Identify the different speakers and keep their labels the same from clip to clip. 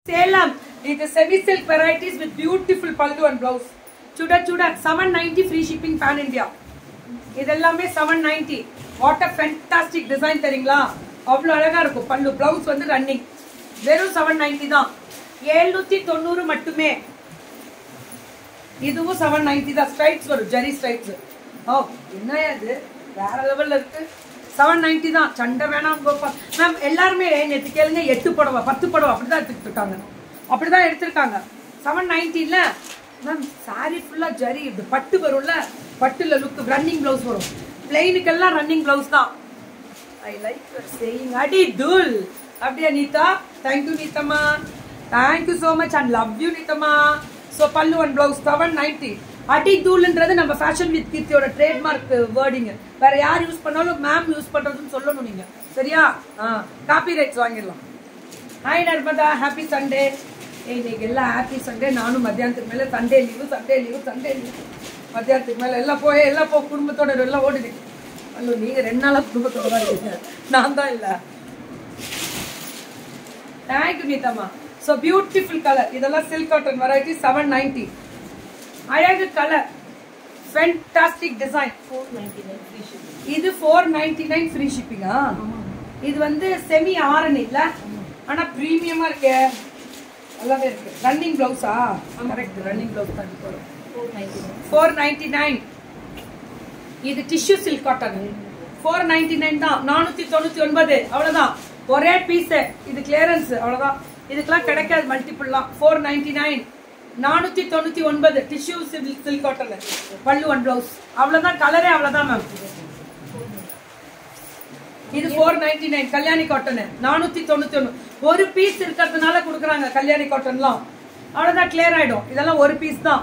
Speaker 1: Salem. It is semi silk varieties with beautiful pallu and blouse. சுட சுட seven ninety free shipping pan India இது எல்லாமே seven ninety what a fantastic design தெரியுங்களா அவ்வளோ அழகா இருக்கும் பல்லு பிளவுஸ் வந்து ரன்னிங் வெறும் செவன் நைன்டி தான் எழுநூத்தி தொண்ணூறு மட்டுமே இதுவும் செவன் நைன்டி தான் ஸ்ட்ரைட்ஸ் வரும் ஜெரி ஸ்ட்ரைட்ஸ் ஓ என்ன இது வேற லெவல்ல இருக்கு செவன் நைன்டி தான் சண்டை வேணாம் கோப்பா மேம் எல்லாருமே நேற்று கேளுங்க எட்டு புடவை பத்து புடவை அப்படிதான் எடுத்துக்கிட்டு இருக்காங்க அப்படிதான் எடுத்திருக்காங்க செவன் நைன்டில மேம் சாரி ஃபுல்லா ஜரி இது பட்டு வரும்ல பட்டுல லுக் ரன்னிங் பிளவுஸ் வரும் பிளெயினுக்கெல்லாம் ரன்னிங் பிளவுஸ் தான் ஐ லைக் யுவர் சேயிங் அடி தூல் அப்படியா நீதா தேங்க்யூ நீத்தம்மா thank you so much and love you நீத்தம்மா ஸோ பல்லு அண்ட் பிளவுஸ் செவன் நைன்டி அடி தூள்ன்றது நம்ம ஃபேஷன் வித் கீர்த்தியோட ட்ரேட்மார்க் வேர்டிங் வேற யார் யூஸ் பண்ணாலும் மேம் யூஸ் பண்றதுன்னு சொல்லணும் நீங்க சரியா ஆ காப்பி ரைட்ஸ் வாங்கிடலாம் ஹாய் நர்மதா ஹாப்பி சண்டே இன்னைக்கு எல்லாம் ஹாப்பி சண்டே நானும் மத்தியானத்துக்கு மேல Sunday leave Sunday leave Sunday leave மத்தியானத்துக்கு மேல எல்லாம் போய் எல்லாம் போ குடும்பத்தோட எல்லாம் ஓடுது ஐயோ நீங்க ரெண்டு நாளா குடும்பத்தோட தான் இருக்கீங்க நான் தான் இல்ல தேங்க்யூ நீதாமா ஸோ பியூட்டிஃபுல் கலர் இதெல்லாம் silk cotton variety seven ninety அழகு கலர் ஃபென்டாஸ்டிக் டிசைன் இது ஃபோர் நைன்டி நைன் ஃப்ரீ ஷிப்பிங்கா இது வந்து செமி ஆரணி இல்ல ஆனா பிரீமியமா இருக்கு நல்லாவே இருக்கு ரன்னிங் பிளவுஸா கரெக்ட் ரன்னிங் பிளவுஸ் தான் போறோம் ஃபோர் நைன்டி நைன் இது tissue silk cotton four ninety nine தான் நானூத்தி தொண்ணூத்தி ஒன்பது அவ்வளவுதான் ஒரே பீஸ் இது கிளியரன்ஸ் அவ்வளவுதான் இதுக்கெல்லாம் கிடைக்காது மல்டிபிள்லாம் ஃபோர் நைன்டி நைன் நானூத்தி தொண்ணூத்தி ஒன்பது டிஷ்யூ சில்க் சில்க் காட்டன் பல்லு ஒன் பிளவுஸ் அவ்வளவுதான் கலரே அவ்வளவுதான் மேம் இது four ninety nine Kalyani cotton நானூத்தி தொண்ணூத்தி ஒண்ணு ஒரு பீஸ் இருக்கிறதுனால கொடுக்குறாங்க கல்யாணி காட்டன்லாம் அவ்வளவுதான் கிளியர் ஆயிடும் இதெல்லாம் ஒரு பீஸ் தான்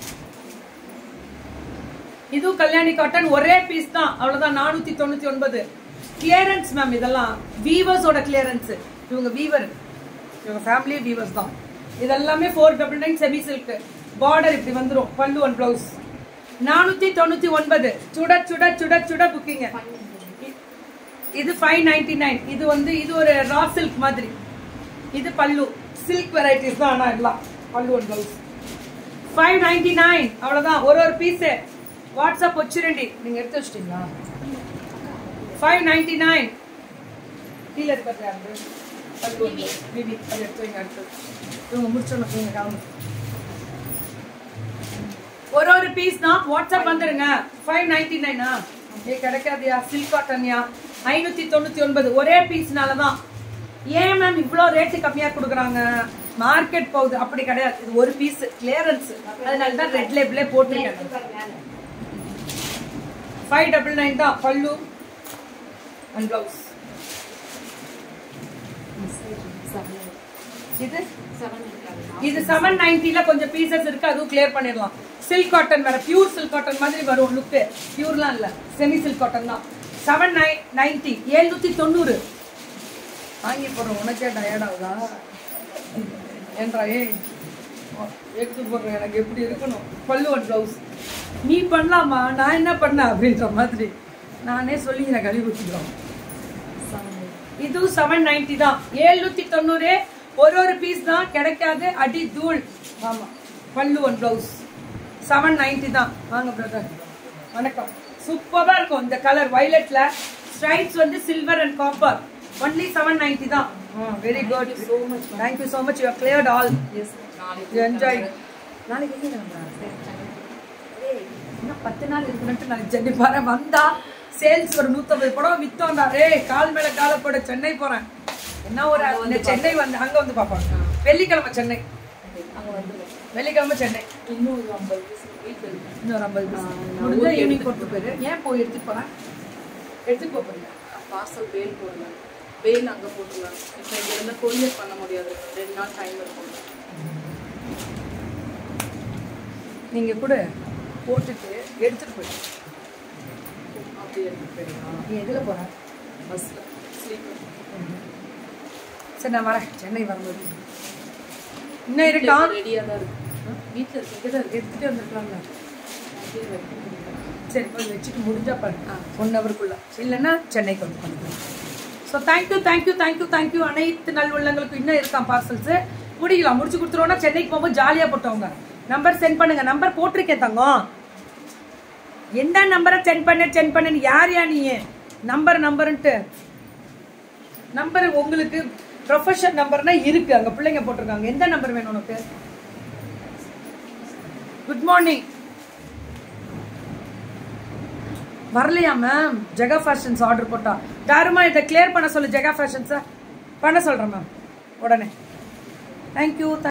Speaker 1: இதுவும் கல்யாணி காட்டன் ஒரே பீஸ் தான் அவ்வளவுதான் நானூத்தி தொண்ணூத்தி ஒன்பது கிளியரன்ஸ் மேம் இதெல்லாம் வீவர்ஸோட கிளியரன்ஸ் இவங்க வீவர் இவங்க ஃபேமிலி வீவர்ஸ் தான் இதெல்லாமே four double nine semi silk border இப்படி வந்துரும் பல்லு ஒன் பிளவுஸ் நானூத்தி தொண்ணூத்தி ஒன்பது சுட சுட சுட சுட புக்கிங்க இது ஃபைவ் நைன்டி நைன் இது வந்து இது ஒரு ரா சில்க் மாதிரி இது பல்லு சில்க் வெரைட்டிஸ் தான் ஆனா எல்லாம் பல்லு one blouse five ninety nine அவ்வளவுதான் ஒரு ஒரு பீஸ் வாட்ஸ்அப் வச்சிருண்டி நீங்க எடுத்து வச்சிட்டீங்களா ஃபைவ் நைன்டி நைன் கீழே இருக்கிறது யாரு பல்லு ஒன்று பிபி அது எடுத்து வைங்க அடுத்து இவங்க முடிச்சோன்னு நீங்க கவனம் ஒரு ஒரு பீஸ் தான் வாட்ஸ்அப் வந்துருங்க ஃபைவ் நைன்டி நைனா ஏ கிடைக்காதியா சில்க் காட்டன்யா ஐநூத்தி தொண்ணூத்தி ஒன்பது ஒரே பீஸ்னால தான் ஏன் மேம் இவ்வளோ ரேட்டு கம்மியா கொடுக்குறாங்க மார்க்கெட் போகுது அப்படி கிடையாது இது ஒரு பீஸ் கிளியரன்ஸ் அதனால தான் ரெட் லேபிளே போட்டிருக்கேன் ஃபைவ் டபுள் நைன் தான் பல்லு அண்ட் பிளவுஸ் இது இது செவன் நைன்டில கொஞ்சம் பீசஸ் இருக்கு அதுவும் கிளியர் பண்ணிடலாம் சில்க் காட்டன் வேற பியூர் சில்க் காட்டன் மாதிரி வரும் லுக்கு பியூர்லாம் இல்ல செமி சில்க் காட்டன் தான் செவன் நைன் நைன்டி எழுநூத்தி தொண்ணூறு வாங்கி போடுறோம் உனக்கே டயர்ட் ஆகுதா ஏன்றா ஏய் எடுத்து போடுறேன் எனக்கு எப்படி இருக்கணும் பல்லு ஒன் ப்ளவுஸ் நீ பண்ணலாமா நான் என்ன பண்ணேன் அப்படின்ற மாதிரி நானே சொல்லி எனக்கு கழுவி ஊற்றிக்கிறோம் இதுவும் செவன் நைன்டி தான் ஏழ்நூத்தி தொண்ணூறு ஒரு ஒரு பீஸ் தான் கிடைக்காது அடி தூள் ஆமா பல்லு ஒன் ப்ளவுஸ் செவன் நைன்டி தான் வாங்க பிரதர் வணக்கம் சூப்பரா இருக்கும் இந்த கலர் வயலட்ல ஸ்ட்ரைப்ஸ் வந்து silver and copper only seven ninety தான் very good so much thank you so much you cleared all you enjoy நாளைக்கு எங்க கிளம்புறா? ஏய், இன்னும் பத்து நாள் இருக்குன்ட்டு நான் சென்னை போறேன் வந்தா சேல்ஸ் ஒரு நூத்தம்பது படம் வித்தோம்டா ஏய் கால் மேல கால போட சென்னை போறேன் என்ன ஒரு இந்த சென்னை வந்து அங்க வந்து பாப்பாங்க வெள்ளிக்கிழமை சென்னை வெள்ளிக்கிழமை சென்னை
Speaker 2: இன்னும் ஐம்பது வீட்டு
Speaker 1: இன்னொரு ஐம்பது முடிஞ்சா ஈவினிங் போட்டு போயிரு ஏன் போய் எடுத்துட்டு போறேன் எடுத்துட்டு போக போறீங்க
Speaker 2: பார்சல் பேல் போடலாம் பேல் அங்கே போட்டுருலாம் இப்போ இங்க இருந்து கொரியர் பண்ண முடியாது ரெண்டு நாள் டைம் இருக்கும்
Speaker 1: நீங்க கூட போட்டுட்டு எடுத்துட்டு போயிடு
Speaker 2: அப்படி எடுத்து போயிடலாம்
Speaker 1: நீ எதுல போற
Speaker 2: பஸ்ஸில் ஸ்லீப்பர்
Speaker 1: சரி நான் வரேன் சென்னை வரும்போது இன்னும் இருக்கா
Speaker 2: ரெடியாக தான் இருக்கு வீட்டில் இருக்கு இங்கே தான் இருக்கு
Speaker 1: எடுத்துட்டு வந்துருக்கலாம்ல
Speaker 2: அப்படியே வைக்க முடியல.
Speaker 1: சரி போய் வச்சுட்டு முடிஞ்சா பாரு ஒன் ஹவருக்குள்ள இல்லைன்னா சென்னைக்கு வந்து பண்ணிக்கலாம் so thank you thank you thank you thank you அனைத்து நல்வுள்ளங்களுக்கும் இன்னும் இருக்கான் பார்சல்ஸ் முடிக்கலாம் முடிச்சு கொடுத்துருவோம்னா சென்னைக்கு போகும்போது ஜாலியா போட்டவங்க நம்பர் சென்ட் பண்ணுங்க நம்பர் போட்டிருக்கேன் தங்கம் எந்த நம்பரை சென்ட் பண்ண சென்ட் பண்ணு யார் யா நீ நம்பர் நம்பர்ன்ட்டு நம்பர் உங்களுக்கு ப்ரொஃபஷன் நம்பர்னா இருக்கு அங்க பிள்ளைங்க போட்டிருக்காங்க எந்த நம்பர் வேணும் உனக்கு குட் மார்னிங் வரலையா மேம் ஜெகா ஃபேஷன்ஸ் ஆர்டர் போட்டா தாருமா இதை கிளியர் பண்ண சொல்லு ஜெகா ஃபேஷன்ஸை பண்ண சொல்றேன் மேம் உடனே தேங்க்யூ